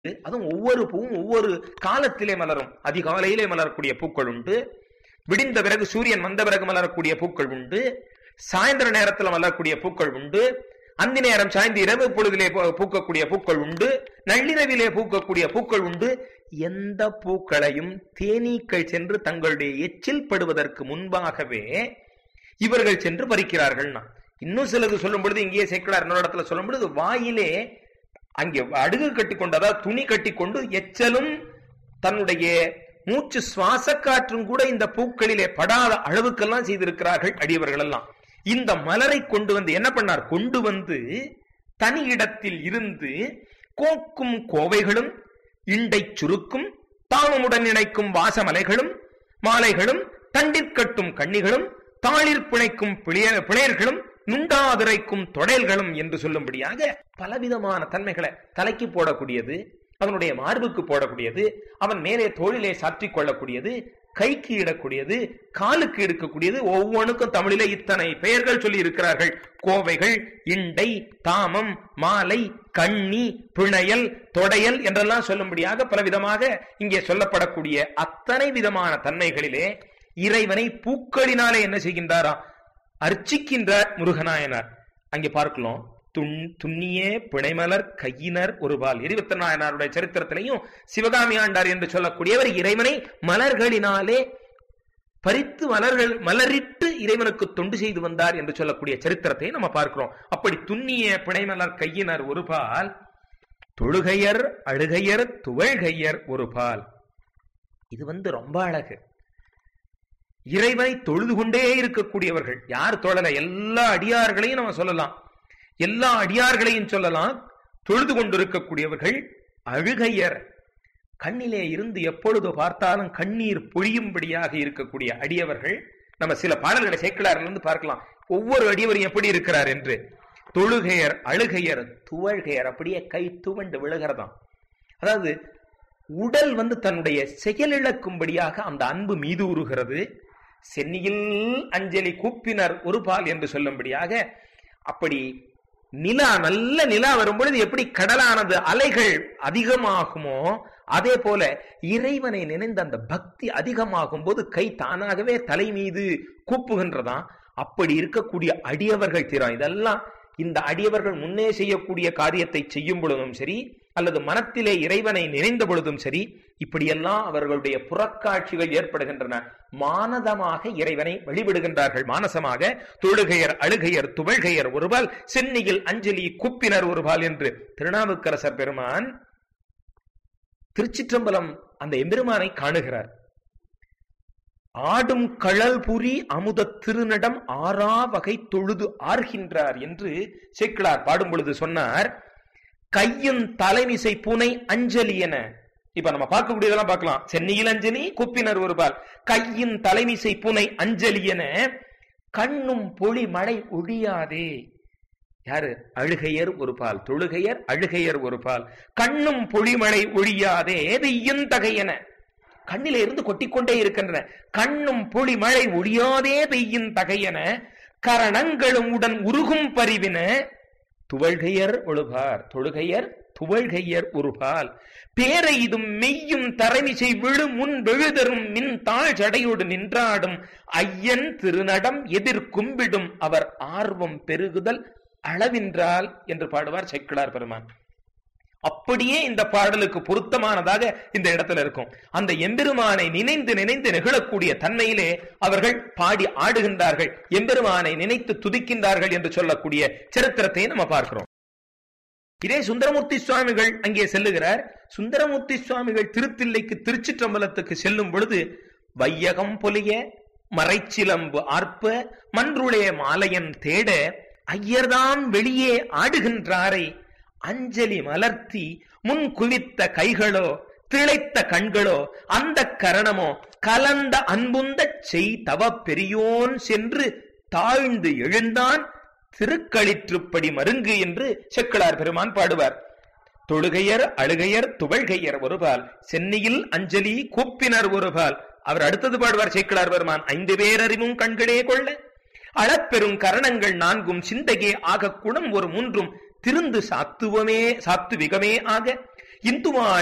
அதுவும் ஒவ்வொரு பூவும் ஒவ்வொரு காலத்திலே மலரும் அதிகாலையிலே மலரக்கூடிய பூக்கள் உண்டு விடிந்த பிறகு சூரியன் வந்த பிறகு மலரக்கூடிய பூக்கள் உண்டு சாயந்தர நேரத்தில் மலரக்கூடிய பூக்கள் உண்டு அந்தி நேரம் சாய்ந்து இரவு பொழுதிலே பூ- பூக்கக்கூடிய பூக்கள் உண்டு நள்ளிரவிலே பூக்கக்கூடிய பூக்கள் உண்டு எந்த பூக்களையும் தேனீக்கள் சென்று தங்களுடைய எச்சில் படுவதற்கு முன்பாகவே இவர்கள் சென்று பறிக்கிறார்கள்னா இன்னும் சிலது சொல்லும் பொழுது இங்கேயே சேக்கலார் இன்னொரு இடத்துல சொல்லும் பொழுது வாயிலே அங்கே அடுகு கட்டிக்கொண்டு அதாவது துணி கட்டிக்கொண்டு எச்சலும் தன்னுடைய மூச்சு சுவாச காற்றும் கூட இந்த பூக்களிலே படாத அளவுக்கெல்லாம் செய்திருக்கிறார்கள் அடியவர்கள் எல்லாம் இந்த மலரை கொண்டு வந்து என்ன பண்ணார் கொண்டு வந்து தனி இடத்தில் இருந்து கோக்கும் கோவைகளும் இண்டை சுருக்கும் தாமமுடன் இணைக்கும் வாசமலைகளும் மாலைகளும் தண்டிற்கட்டும் கண்ணிகளும் தாளிர் பிணைக்கும் பிழைய- பிழையர்களும் நுண்டாதுரைக்கும் தொடைல்களும் என்று சொல்லும்படியாக பலவிதமான தன்மைகளை தலைக்கு போடக்கூடியது அவனுடைய மார்புக்கு போடக்கூடியது அவன் மேலே தோளிலே சாற்றிக் கொள்ளக்கூடியது கைக்கு இடக்கூடியது காலுக்கு எடுக்கக்கூடியது ஒவ்வொன்றுக்கும் தமிழிலே இத்தனை பெயர்கள் சொல்லி இருக்கிறார்கள் கோவைகள் இண்டை தாமம் மாலை கண்ணி பிணையல் தொடையல் என்றெல்லாம் சொல்லும்படியாக பலவிதமாக இங்கே சொல்லப்படக்கூடிய அத்தனை விதமான தன்மைகளிலே இறைவனை பூக்களினாலே என்ன செய்கின்றாரா அர்ச்சிக்கின்றார் முருகநாயனார் அங்கே பார்க்கலாம் துன் துண்ணியே பிணைமலர் கையினர் ஒருபால் இருபத்தி நாயனாருடைய சரித்திரத்திலையும் சிவகாமி ஆண்டார் என்று சொல்லக்கூடியவர் இறைவனை மலர்களினாலே பறித்து மலர்கள் மலரிட்டு இறைவனுக்கு தொண்டு செய்து வந்தார் என்று சொல்லக்கூடிய சரித்திரத்தை நம்ம பார்க்கிறோம் அப்படி துண்ணிய பிணைமலர் கையினர் ஒருபால் தொழுகையர் அழுகையர் துவழ்கையர் ஒருபால் இது வந்து ரொம்ப அழகு இறைவனை தொழுது கொண்டே இருக்கக்கூடியவர்கள் யார் தொழல எல்லா அடியார்களையும் நம்ம சொல்லலாம் எல்லா அடியார்களையும் சொல்லலாம் தொழுது கொண்டிருக்கக்கூடியவர்கள் அழுகையர் கண்ணிலே இருந்து எப்பொழுது பார்த்தாலும் கண்ணீர் பொழியும்படியாக இருக்கக்கூடிய அடியவர்கள் நம்ம சில பாடல்களை சேக்கலாரிலிருந்து பார்க்கலாம் ஒவ்வொரு அடியவரும் எப்படி இருக்கிறார் என்று தொழுகையர் அழுகையர் துவழ்கையர் அப்படியே கை துவண்டு விழுகிறதாம் அதாவது உடல் வந்து தன்னுடைய செயலிழக்கும்படியாக அந்த அன்பு மீது உருகிறது சென்னியில் அஞ்சலி கூப்பினர் ஒரு பால் என்று சொல்லும்படியாக அப்படி நிலா நல்ல நிலா வரும் பொழுது எப்படி கடலானது அலைகள் அதிகமாகுமோ அதே போல இறைவனை நினைந்த அந்த பக்தி அதிகமாகும் போது கை தானாகவே தலை மீது கூப்புகின்றதாம் அப்படி இருக்கக்கூடிய அடியவர்கள் தீரம் இதெல்லாம் இந்த அடியவர்கள் முன்னே செய்யக்கூடிய காரியத்தை செய்யும் பொழுதும் சரி அல்லது மனத்திலே இறைவனை நினைந்த பொழுதும் சரி இப்படியெல்லாம் அவர்களுடைய புறக்காட்சிகள் ஏற்படுகின்றன மானதமாக இறைவனை வழிபடுகின்றார்கள் மானசமாக தொழுகையர் அழுகையர் துவழ்கையர் ஒருபால் சென்னியில் அஞ்சலி குப்பினர் ஒருபால் என்று திருநாவுக்கரசர் பெருமான் திருச்சிற்றம்பலம் அந்த எம்பெருமானை காணுகிறார் ஆடும் கழல் புரி அமுத திருநடம் ஆறா வகை தொழுது ஆர்கின்றார் என்று சேக்கிழார் பாடும் பொழுது சொன்னார் கையின் தலைமிசை புனை அஞ்சலி என இப்ப நம்ம பார்க்கக்கூடியதெல்லாம் பார்க்கலாம் சென்னியில் அஞ்சலி குப்பினர் ஒருபால் கையின் தலைமிசை புனை அஞ்சலி என கண்ணும் பொழி மழை ஒழியாதே யாரு அழுகையர் ஒரு பால் தொழுகையர் அழுகையர் ஒரு பால் கண்ணும் பொழிமழை ஒழியாதே வெய்யும் தகையன கண்ணில இருந்து கொட்டிக்கொண்டே இருக்கின்றன கண்ணும் பொழி மழை ஒழியாதே பெய்யும் தகையன கரணங்களும் உடன் உருகும் பரிவின துவழ்கையர் ஒழுகார் தொழுகையர் துவழ்கையர் ஒருபால் பேரெய்தும் மெய்யும் தரமிசை விழு முன் விழுதரும் மின் தாழ் ஜடையோடு நின்றாடும் ஐயன் திருநடம் எதிர் கும்பிடும் அவர் ஆர்வம் பெருகுதல் அளவின்றால் என்று பாடுவார் செக்கிழார் பெருமான் அப்படியே இந்த பாடலுக்கு பொருத்தமானதாக இந்த இடத்துல இருக்கும் அந்த எம்பெருமானை நினைந்து நினைந்து நெகிழக்கூடிய தன்மையிலே அவர்கள் பாடி ஆடுகின்றார்கள் எம்பெருமானை நினைத்து துதிக்கின்றார்கள் என்று சொல்லக்கூடிய சரித்திரத்தை நம்ம பார்க்கிறோம் இதே சுந்தரமூர்த்தி சுவாமிகள் அங்கே செல்லுகிறார் சுந்தரமூர்த்தி சுவாமிகள் திருத்தில்லைக்கு திருச்சிற்றம்பலத்துக்கு செல்லும் பொழுது வையகம் பொலிய மறைச்சிலம்பு ஆர்ப்ப மன்றுளே மாலையன் தேட ஐயர்தான் வெளியே ஆடுகின்றாரை அஞ்சலி மலர்த்தி முன் குவித்த கைகளோ திளைத்த கண்களோ அந்த கரணமோ கலந்த அன்புந்த செய் தவ பெரியோன் சென்று தாழ்ந்து எழுந்தான் திருக்களிற்றுப்படி மருங்கு என்று செக்கிழார் பெருமான் பாடுவார் தொழுகையர் அழுகையர் துவழ்கையர் ஒருபால் சென்னியில் அஞ்சலி கூப்பினர் ஒருபால் அவர் அடுத்தது பாடுவார் சேக்கிழார் பெருமான் ஐந்து பேரறிவும் கண்களே கொள்ள அளப்பெரும் கரணங்கள் நான்கும் சிந்தையே ஆக குணம் ஒரு மூன்றும் திருந்து சாத்துவமே சாத்துவிகமே ஆக இந்துமா